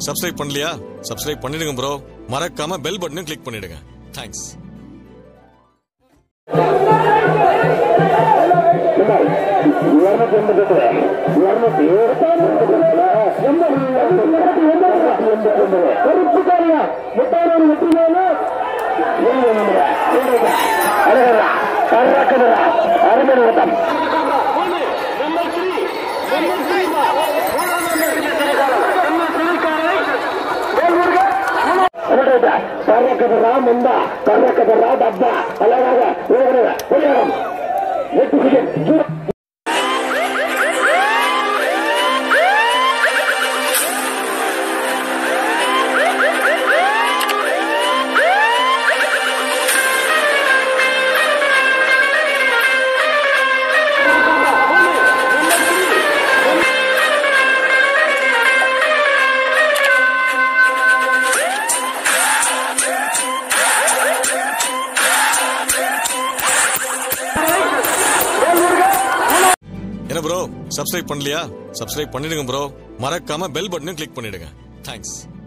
subscribe பண்ணலையா subscribe பண்ணிடுங்க bro மறக்காம பெல் பட்டனையும் கிளிக் பண்ணிடுங்க தேங்க்ஸ் కర్రకదరా ముందా కర్రకదరా డబ్బా అలాగా என்ன ப்ரோ சப்ஸ்கிரைப் பண்ணலையா சப்ஸ்கிரைப் பண்ணிடுங்க ப்ரோ மறக்காம பெல் பட்டனையும் கிளிக் பண்ணிடுங்க தேங்க்ஸ்